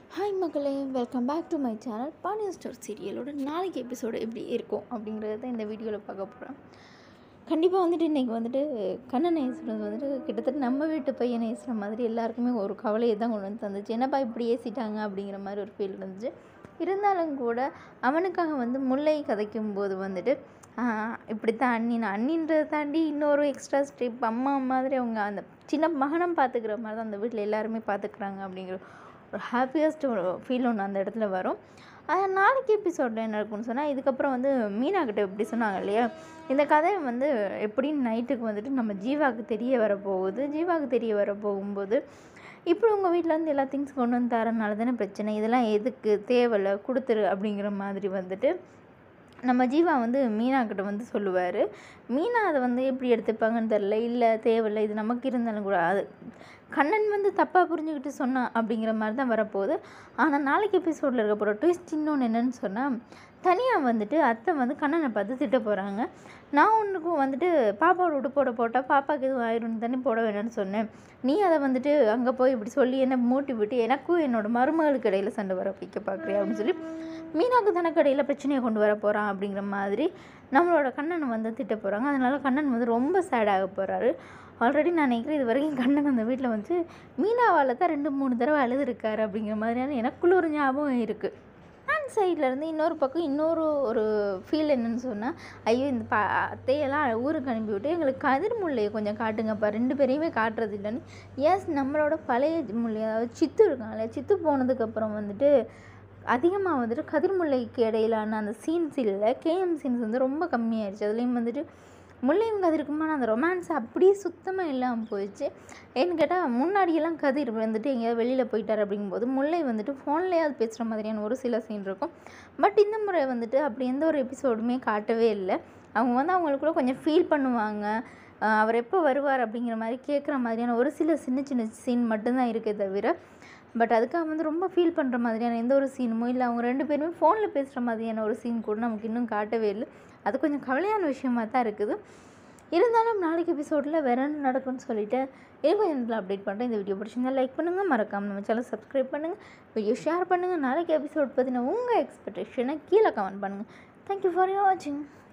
hi மக்களே welcome back to my channel Pandian store சீரியலோட நாளைக்கு எபிசோடு எப்படி இருக்கும் அப்படிங்கிறத இந்த வீடியோவில் பார்க்க போகிறோம் கண்டிப்பாக வந்துட்டு இன்றைக்கி வந்துட்டு கண்ணன் நேசுறது வந்துட்டு கிட்டத்தட்ட நம்ம வீட்டு பையன் நேசுகிற மாதிரி எல்லாருக்குமே ஒரு கவலையை தான் கொண்டு வந்து தந்துச்சு என்னப்பா இப்படி ஏசிட்டாங்க அப்படிங்கிற மாதிரி ஒரு ஃபீல் இருந்துச்சு இருந்தாலும் கூட அவனுக்காக வந்து முல்லை கதைக்கும் போது வந்துட்டு இப்படி தான் அண்ணின் அண்ணின்றதை தாண்டி இன்னொரு எக்ஸ்ட்ரா ஸ்டெப் அம்மா மாதிரி அவங்க அந்த சின்ன மகனம் பார்த்துக்கிற மாதிரி தான் அந்த வீட்டில் எல்லாருமே பார்த்துக்குறாங்க அப்படிங்கிற ஒரு ஹாப்பியஸ்ட் ஒரு ஃபீல் ஒன்று அந்த இடத்துல வரும் அது நாளைக்கு எபிசோடில் என்ன இருக்குன்னு சொன்னால் இதுக்கப்புறம் வந்து மீனா கிட்ட எப்படி சொன்னாங்க இல்லையா இந்த கதை வந்து எப்படின்னு நைட்டுக்கு வந்துட்டு நம்ம ஜீவாவுக்கு தெரிய வர போகுது ஜீவாவுக்கு தெரிய வர போகும்போது இப்படி உங்கள் வீட்டில் வந்து எல்லா திங்ஸ் கொண்டு வந்து தரனால தானே பிரச்சனை இதெல்லாம் எதுக்கு தேவையில்ல கொடுத்துரு அப்படிங்கிற மாதிரி வந்துட்டு நம்ம ஜீவா வந்து மீனா கிட்ட வந்து சொல்லுவார் மீனா அதை வந்து எப்படி எடுத்துப்பாங்கன்னு தெரில இல்லை தேவையில்லை இது நமக்கு இருந்தாலும் கூட அது கண்ணன் வந்து தப்பாக புரிஞ்சுக்கிட்டு சொன்னான் அப்படிங்கிற மாதிரி தான் வரப்போகுது ஆனால் நாளைக்கு எபிசோடில் இருக்க போகிற ட்விஸ்ட் இன்னொன்று என்னன்னு சொன்னால் தனியாக வந்துட்டு அத்தை வந்து கண்ணனை பார்த்து திட்ட போகிறாங்க நான் ஒன்றுக்கும் வந்துட்டு பாப்பாவோட விட்டு போட போட்டால் பாப்பாவுக்கு எதுவும் ஆயிரும் தானே போட வேணாம்னு சொன்னேன் நீ அதை வந்துட்டு அங்கே போய் இப்படி சொல்லி என்ன மூட்டி விட்டு எனக்கும் என்னோடய மருமகளுக்கு இடையில் சண்டை வர வைக்க பார்க்குறியா அப்படின்னு சொல்லி மீனாவுக்கு தனக்கு இடையில் பிரச்சனையை கொண்டு வர போகிறான் அப்படிங்கிற மாதிரி நம்மளோட கண்ணனை வந்து திட்ட போகிறாங்க அதனால் கண்ணன் வந்து ரொம்ப சேடாக போகிறாரு ஆல்ரெடி நான் நினைக்கிறேன் இது வரைக்கும் கண்ணன் அந்த வீட்டில் வந்து மீனாவால் தான் ரெண்டு மூணு தடவை அழுதுருக்காரு அப்படிங்கிற மாதிரியான எனக்குள்ள ஒரு ஞாபகம் இருக்குது ஹேண்ட் சைட்லேருந்து இன்னொரு பக்கம் இன்னொரு ஒரு ஃபீல் என்னன்னு சொன்னால் ஐயோ இந்த பா அத்தையெல்லாம் ஊருக்கு அனுப்பிவிட்டு எங்களுக்கு கதிர் முல்லையை கொஞ்சம் காட்டுங்கப்பா ரெண்டு பேரையுமே காட்டுறது இல்லைன்னு எஸ் நம்மளோட பழைய முல்லை அதாவது சித்து இருக்காங்களே சித்து போனதுக்கப்புறம் வந்துட்டு அதிகமாக வந்துட்டு கதிர்முல்லைக்கு இடையிலான அந்த சீன்ஸ் இல்லை கேஎம் சீன்ஸ் வந்து ரொம்ப கம்மியாயிடுச்சு அதுலேயும் வந்துட்டு முல்லையும் கதிருக்குமான அந்த ரொமான்ஸ் அப்படியே சுத்தமாக இல்லாமல் போயிடுச்சு ஏன்னு கேட்டால் முன்னாடியெல்லாம் கதிர் வந்துட்டு எங்கேயாவது வெளியில் போயிட்டார் அப்படிங்கும்போது முல்லை வந்துட்டு ஃபோன்லேயாவது பேசுகிற மாதிரியான ஒரு சில சீன் இருக்கும் பட் இந்த முறை வந்துட்டு அப்படி எந்த ஒரு எபிசோடுமே காட்டவே இல்லை அவங்க வந்து அவங்களுக்குள்ள கொஞ்சம் ஃபீல் பண்ணுவாங்க அவர் எப்போ வருவார் அப்படிங்கிற மாதிரி கேட்குற மாதிரியான ஒரு சில சின்ன சின்ன சீன் மட்டும்தான் இருக்கே தவிர பட் அதுக்காக வந்து ரொம்ப ஃபீல் பண்ணுற மாதிரியான எந்த ஒரு சீனுமோ இல்லை அவங்க ரெண்டு பேருமே ஃபோனில் பேசுகிற மாதிரியான ஒரு சீன் கூட நமக்கு இன்னும் காட்டவே இல்லை அது கொஞ்சம் கவலையான விஷயமா தான் இருக்குது இருந்தாலும் நாளைக்கு எபிசோடில் வேறு என்ன நடக்கும்னு சொல்லிட்டு இது கொஞ்சம் அப்டேட் பண்ணுறேன் இந்த வீடியோ பிடிச்சிருந்தா லைக் பண்ணுங்கள் மறக்காமல் நம்ம சேனல் சப்ஸ்கிரைப் பண்ணுங்கள் வீடியோ ஷேர் பண்ணுங்கள் நாளைக்கு எபிசோட் பற்றின உங்கள் எக்ஸ்பெக்டேஷனை கீழே கமெண்ட் பண்ணுங்கள் தேங்க்யூ ஃபார் யூ வாட்சிங்